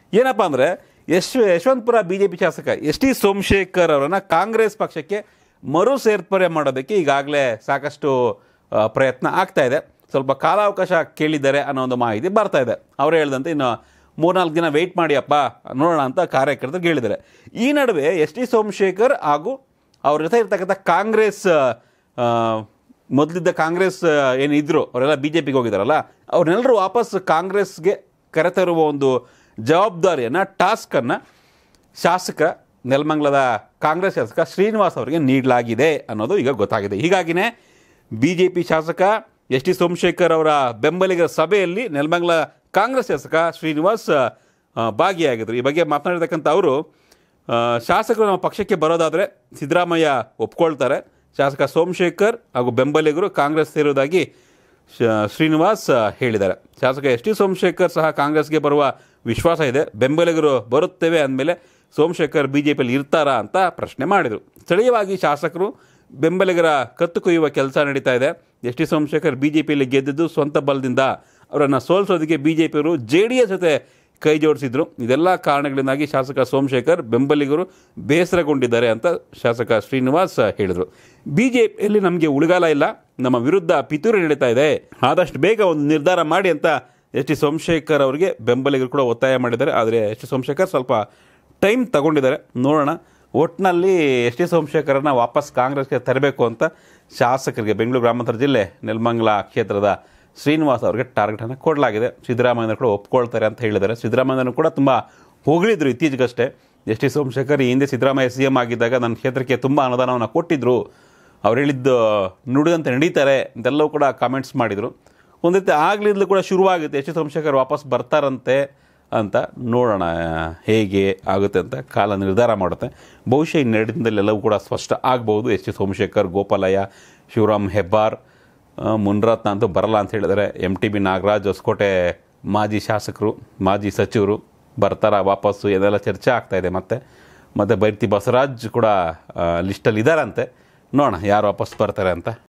ಏನಪ್ಪ ಅಂದರೆ ಯಶ್ ಯಶವಂತಪುರ ಬಿ ಜೆ ಪಿ ಶಾಸಕ ಎಸ್ ಟಿ ಸೋಮಶೇಖರ್ ಅವರನ್ನು ಕಾಂಗ್ರೆಸ್ ಪಕ್ಷಕ್ಕೆ ಮರು ಸೇರ್ಪಡೆ ಮಾಡೋದಕ್ಕೆ ಈಗಾಗಲೇ ಸಾಕಷ್ಟು ಆ, ಪ್ರಯತ್ನ ಆಗ್ತಾ ಇದೆ ಸ್ವಲ್ಪ ಕಾಲಾವಕಾಶ ಕೇಳಿದ್ದಾರೆ ಅನ್ನೋ ಒಂದು ಮಾಹಿತಿ ಬರ್ತಾ ಇದೆ ಅವರು ಹೇಳ್ದಂತೆ ಇನ್ನು ಮೂರ್ನಾಲ್ಕು ದಿನ ವೆಯ್ಟ್ ಮಾಡಿಯಪ್ಪ ನೋಡೋಣ ಅಂತ ಕಾರ್ಯಕರ್ತರು ಹೇಳಿದ್ದಾರೆ ಈ ನಡುವೆ ಎಸ್ ಟಿ ಸೋಮಶೇಖರ್ ಹಾಗೂ ಅವ್ರ ಜೊತೆ ಇರ್ತಕ್ಕಂಥ ಕಾಂಗ್ರೆಸ್ ಆ, ಮೊದಲಿದ್ದ ಕಾಂಗ್ರೆಸ್ ಆ, ಏನಿದ್ರು ಅವರೆಲ್ಲ ಬಿ ಜೆ ಪಿಗೆ ಹೋಗಿದ್ದಾರಲ್ಲ ಅವ್ರನ್ನೆಲ್ಲರೂ ವಾಪಸ್ ಕಾಂಗ್ರೆಸ್ಗೆ ಕರೆತರುವ ಒಂದು ಜವಾಬ್ದಾರಿಯನ್ನು ಟಾಸ್ಕನ್ನು ಶಾಸಕ ನೆಲಮಂಗಲದ ಕಾಂಗ್ರೆಸ್ ಶಾಸಕ ಶ್ರೀನಿವಾಸ್ ಅವರಿಗೆ ನೀಡಲಾಗಿದೆ ಅನ್ನೋದು ಈಗ ಗೊತ್ತಾಗಿದೆ ಹೀಗಾಗಿನೇ ಬಿ ಜೆ ಪಿ ಶಾಸಕ ಎಸ್ ಟಿ ಸೋಮಶೇಖರ್ ಅವರ ಬೆಂಬಲಿಗರ ಸಭೆಯಲ್ಲಿ ನೆಲಮಂಗಲ ಕಾಂಗ್ರೆಸ್ ಶಾಸಕ ಶ್ರೀನಿವಾಸ್ ಆ, ಭಾಗಿಯಾಗಿದ್ದರು ಈ ಬಗ್ಗೆ ಮಾತನಾಡಿರ್ತಕ್ಕಂಥ ಅವರು ಆ, ಶಾಸಕರು ನಮ್ಮ ಪಕ್ಷಕ್ಕೆ ಬರೋದಾದರೆ ಸಿದ್ದರಾಮಯ್ಯ ಒಪ್ಕೊಳ್ತಾರೆ ಶಾಸಕ ಸೋಮಶೇಖರ್ ಹಾಗೂ ಬೆಂಬಲಿಗರು ಕಾಂಗ್ರೆಸ್ ಸೇರುವುದಾಗಿ ಶ- ಶ್ರೀನಿವಾಸ್ ಆ, ಹೇಳಿದ್ದಾರೆ ಶಾಸಕ ಎಸ್ ಟಿ ಸೋಮಶೇಖರ್ ಸಹ ಕಾಂಗ್ರೆಸ್ಗೆ ಬರುವ ವಿಶ್ವಾಸ ಇದೆ ಬೆಂಬಲಿಗರು ಬರುತ್ತೇವೆ ಅಂದಮೇಲೆ ಸೋಮಶೇಖರ್ ಬಿ ಜೆ ಪಿಯಲ್ಲಿ ಇರ್ತಾರಾ ಅಂತ ಪ್ರಶ್ನೆ ಮಾಡಿದರು ಸ್ಥಳೀಯವಾಗಿ ಶಾಸಕರು ಬೆಂಬಲಿಗರ ಕತ್ತು ಕೊಯ್ಯುವ ಕೆಲಸ ನಡೀತಾ ಇದೆ S T Somashekar B J ಪಿಯಲ್ಲಿ ಗೆದ್ದಿದ್ದು ಸ್ವಂತ ಬಲದಿಂದ ಅವರನ್ನು ಸೋಲಿಸೋದಕ್ಕೆ ಬಿ ಜೆ ಪಿಯವರು ಜೆ ಡಿ ಎಸ್ ಜೊತೆ ಕೈ ಜೋಡಿಸಿದ್ರು ಇದೆಲ್ಲ ಕಾರಣಗಳಿಂದಾಗಿ ಶಾಸಕ ಸೋಮಶೇಖರ್ ಬೆಂಬಲಿಗರು ಬೇಸರಗೊಂಡಿದ್ದಾರೆ ಅಂತ ಶಾಸಕ ಶ್ರೀನಿವಾಸ್ ಹೇಳಿದರು ಬಿ ಜೆ ಪಿಯಲ್ಲಿ ನಮಗೆ ಉಳಿಗಾಲ ಇಲ್ಲ ನಮ್ಮ ವಿರುದ್ಧ ಪಿತೂರಿ ನಡೀತಾ ಇದೆ ಆದಷ್ಟು ಬೇಗ ಒಂದು ನಿರ್ಧಾರ ಮಾಡಿ ಅಂತ ಎಸ್ ಟಿ ಸೋಮಶೇಖರ್ ಅವರಿಗೆ ಬೆಂಬಲಿಗರು ಕೂಡ ಒತ್ತಾಯ ಮಾಡಿದ್ದಾರೆ ಆದರೆ ಎಸ್ ಟಿ ಸೋಮಶೇಖರ್ ಸ್ವಲ್ಪ ಟೈಮ್ ತಗೊಂಡಿದ್ದಾರೆ ನೋಡೋಣ ಒಟ್ಟಿನಲ್ಲಿ ಎಸ್ ಟಿ ಸೋಮಶೇಖರನ್ನ ವಾಪಸ್ ಕಾಂಗ್ರೆಸ್ಗೆ ತರಬೇಕು ಅಂತ ಶಾಸಕರಿಗೆ ಬೆಂಗಳೂರು ಗ್ರಾಮಾಂತರ ಜಿಲ್ಲೆ ನೆಲಮಂಗಲ ಕ್ಷೇತ್ರದ ಶ್ರೀನಿವಾಸ್ ಅವರಿಗೆ ಟಾರ್ಗೆಟನ್ನು ಕೊಡಲಾಗಿದೆ ಸಿದ್ದರಾಮಯ್ಯನ ಕೂಡ ಒಪ್ಕೊಳ್ತಾರೆ ಅಂತ ಹೇಳಿದ್ದಾರೆ ಸಿದ್ದರಾಮಯ್ಯನೂ ಕೂಡ ತುಂಬ ಹೊಗಳಿದ್ರು ಇತ್ತೀಚೆಗಷ್ಟೇ ಎಸ್ ಟಿ ಸೋಮಶೇಖರ್ ಈ ಹಿಂದೆ ಸಿದ್ದರಾಮಯ್ಯ ಸಿ ಎಂ ಆಗಿದ್ದಾಗ ನನ್ನ ಕ್ಷೇತ್ರಕ್ಕೆ ತುಂಬ ಅನುದಾನವನ್ನು ಕೊಟ್ಟಿದ್ದರು ಅವ್ರು ಹೇಳಿದ್ದು ನುಡಿದಂತೆ ನಡೀತಾರೆ ಅಂತೆಲ್ಲವೂ ಕೂಡ ಕಾಮೆಂಟ್ಸ್ ಮಾಡಿದರು ಒಂದು ರೀತಿ ಆಗ್ಲಿಂದಲೂ ಕೂಡ ಶುರುವಾಗುತ್ತೆ ಎಸ್ ಟಿ ಸೋಮಶೇಖರ್ ವಾಪಸ್ ಬರ್ತಾರಂತೆ ಅಂತ ನೋಡೋಣ ಹೇಗೆ ಆಗುತ್ತೆ ಅಂತ ಕಾಲ ನಿರ್ಧಾರ ಮಾಡುತ್ತೆ ಬಹುಶಃ ಇನ್ನೆರಡು ದಿನದಲ್ಲಿ ಎಲ್ಲವೂ ಕೂಡ ಸ್ಪಷ್ಟ ಆಗ್ಬೋದು ಎಸ್ ಟಿ ಸೋಮಶೇಖರ್ ಗೋಪಾಲಯ್ಯ ಶಿವರಾಮ್ ಹೆಬ್ಬಾರ್ ಆ, ಮುನ್ರತ್ನ ಅಂತೂ ಬರಲ್ಲ ಅಂತ ಹೇಳಿದ್ದಾರೆ M T B Nagaraj Hoskote ಮಾಜಿ ಶಾಸಕರು ಮಾಜಿ ಸಚಿವರು ಬರ್ತಾರ ವಾಪಸ್ಸು ಇದೆಲ್ಲ ಚರ್ಚೆ ಆಗ್ತಾ ಇದೆ ಮತ್ತೆ ಮತ್ತು ಬೈರ್ತಿ ಬಸವರಾಜ್ ಕೂಡ ಲಿಸ್ಟಲ್ಲಿ ಇದ್ದಾರಂತೆ ನೋಡೋಣ ಯಾರು ವಾಪಸ್ ಬರ್ತಾರೆ ಅಂತ